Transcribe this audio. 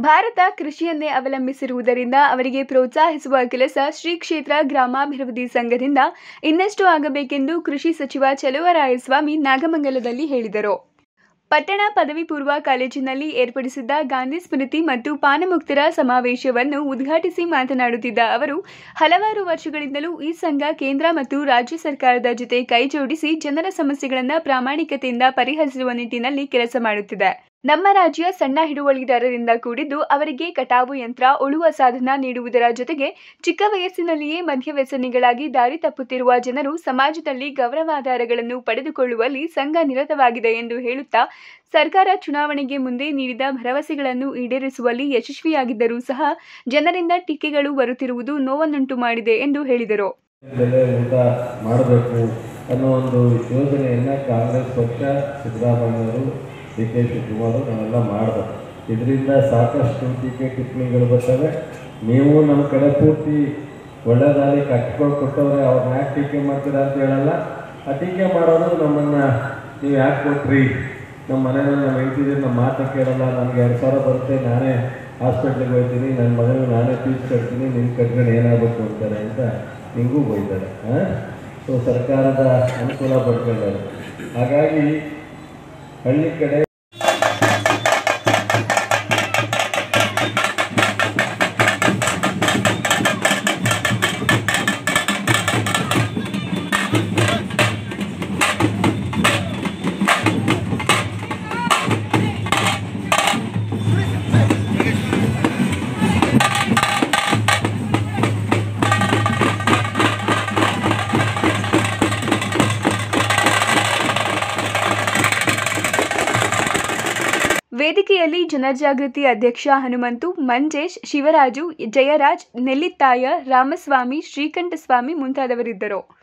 ಭಾರತ ಕೃಷಿಯನ್ನೇ ಅವಲಂಬಿಸಿರುವುದರಿಂದ ಅವರಿಗೆ ಪ್ರೋತ್ಸಾಹಿಸುವ ಕೆಲಸ ಶ್ರೀ ಕ್ಷೇತ್ರ ಗ್ರಾಮಾಭಿವೃದ್ಧಿ ಸಂಘದಿಂದ ಇನ್ನಷ್ಟು ಆಗಬೇಕೆಂದು ಕೃಷಿ ಸಚಿವ ಚಲುವರಾಯಸ್ವಾಮಿ ನಾಗಮಂಗಲದಲ್ಲಿ ಹೇಳಿದರು ಪಟ್ಟಣ ಪದವಿ ಪೂರ್ವ ಕಾಲೇಜಿನಲ್ಲಿ ಏರ್ಪಡಿಸಿದ್ದ ಗಾಂಧಿ ಸ್ಮೃತಿ ಮತ್ತು ಪಾನಮುಕ್ತರ ಸಮಾವೇಶವನ್ನು ಉದ್ಘಾಟಿಸಿ ಮಾತನಾಡುತ್ತಿದ್ದ ಅವರು ಹಲವಾರು ವರ್ಷಗಳಿಂದಲೂ ಈ ಸಂಘ ಕೇಂದ್ರ ಮತ್ತು ರಾಜ್ಯ ಸರ್ಕಾರದ ಜೊತೆ ಕೈಜೋಡಿಸಿ ಜನರ ಸಮಸ್ಯೆಗಳನ್ನು ಪ್ರಾಮಾಣಿಕತೆಯಿಂದ ಪರಿಹರಿಸುವ ನಿಟ್ಟಿನಲ್ಲಿ ಕೆಲಸ ಮಾಡುತ್ತಿದೆ ನಮ್ಮ ರಾಜ್ಯ ಸಣ್ಣ ಹಿಡುವಳಿದಾರರಿಂದ ಕೂಡಿದ್ದು ಅವರಿಗೆ ಕಟಾವು ಯಂತ್ರ ಉಳುವ ಸಾಧನ ನೀಡುವುದರ ಜೊತೆಗೆ ಚಿಕ್ಕ ವಯಸ್ಸಿನಲ್ಲಿಯೇ ಮದ್ಯವ್ಯಸನಿಗಳಾಗಿ ದಾರಿ ತಪ್ಪುತ್ತಿರುವ ಜನರು ಸಮಾಜದಲ್ಲಿ ಗೌರವಾಧಾರಗಳನ್ನು ಪಡೆದುಕೊಳ್ಳುವಲ್ಲಿ ಸಂಘ ನಿರತವಾಗಿದೆ ಎಂದು ಹೇಳುತ್ತಾ ಸರ್ಕಾರ ಚುನಾವಣೆಗೆ ಮುಂದೆ ನೀಡಿದ ಭರವಸೆಗಳನ್ನು ಈಡೇರಿಸುವಲ್ಲಿ ಯಶಸ್ವಿಯಾಗಿದ್ದರೂ ಸಹ ಜನರಿಂದ ಟೀಕೆಗಳು ಬರುತ್ತಿರುವುದು ನೋವನ್ನುಂಟು ಮಾಡಿದೆ ಎಂದು ಹೇಳಿದರು ಬೆಲೆ ಊಟ ಮಾಡಬೇಕು ಅನ್ನೋ ಒಂದು ಯೋಜನೆಯನ್ನು ಕಾಂಗ್ರೆಸ್ ಪಕ್ಷ ಸಿದ್ದರಾಮಯ್ಯವರು ಡಿ ಕೆ ಶಿವಕುಮಾರ್ ನಾವೆಲ್ಲ ಮಾಡಿದೆ ಇದರಿಂದ ಸಾಕಷ್ಟು ಟೀಕೆ ಟಿಪ್ಪಣಿಗಳು ಬರ್ತವೆ ನೀವು ನಮ್ಮ ಕಡೆ ಪೂರ್ತಿ ಒಳ್ಳೆ ದಾರಿ ಕಟ್ಕೊಂಡು ಕೊಟ್ಟವ್ರೆ ಅವ್ರನ್ನ ಯಾಕೆ ಟೀಕೆ ಮಾಡ್ತೀರಾ ಅಂತ ಹೇಳಲ್ಲ ಆ ಟೀಕೆ ಮಾಡೋರು ನಮ್ಮನ್ನು ನೀವು ಯಾಕೆ ಕೊಟ್ರಿ ನಮ್ಮ ಮನೆಯಲ್ಲಿ ನಮ್ಮ ಹೆಂಡ್ತಿದ್ದೀರಿ ನಮ್ಮ ಮಾತು ಕೇಳಲ್ಲ ನನಗೆ ಎರಡು ಸಾವಿರ ಬರುತ್ತೆ ನಾನೇ ಹಾಸ್ಪಿಟ್ಲಿಗೆ ಹೋಗ್ತೀನಿ ನನ್ನ ಮಗನಿಗೆ ನಾನೇ ಫೀಸ್ ಕಟ್ತೀನಿ ನಿನ್ನ ಕಟ್ಕೊಂಡು ಏನಾಗಬೇಕು ಅಂತಾರೆ ಅಂತ ನಿಮಗೂ ಬೈತಾರೆ ಹಾಂ ಸೊ ಸರ್ಕಾರದ ಅನುಕೂಲ ಪಡ್ಕೊಂಡಾರೆ ಹಾಗಾಗಿ ಹಳ್ಳಿ ಕಡೆ ವೇದಿಕೆಯಲ್ಲಿ ಜನಜಾಗೃತಿ ಅಧ್ಯಕ್ಷ ಹನುಮಂತು ಮಂಜೇಶ್ ಶಿವರಾಜು ಜಯರಾಜ್ ನೆಲ್ಲಿತ್ತಾಯ ರಾಮಸ್ವಾಮಿ ಶ್ರೀಕಂಠಸ್ವಾಮಿ ಮುಂತಾದವರಿದ್ದರು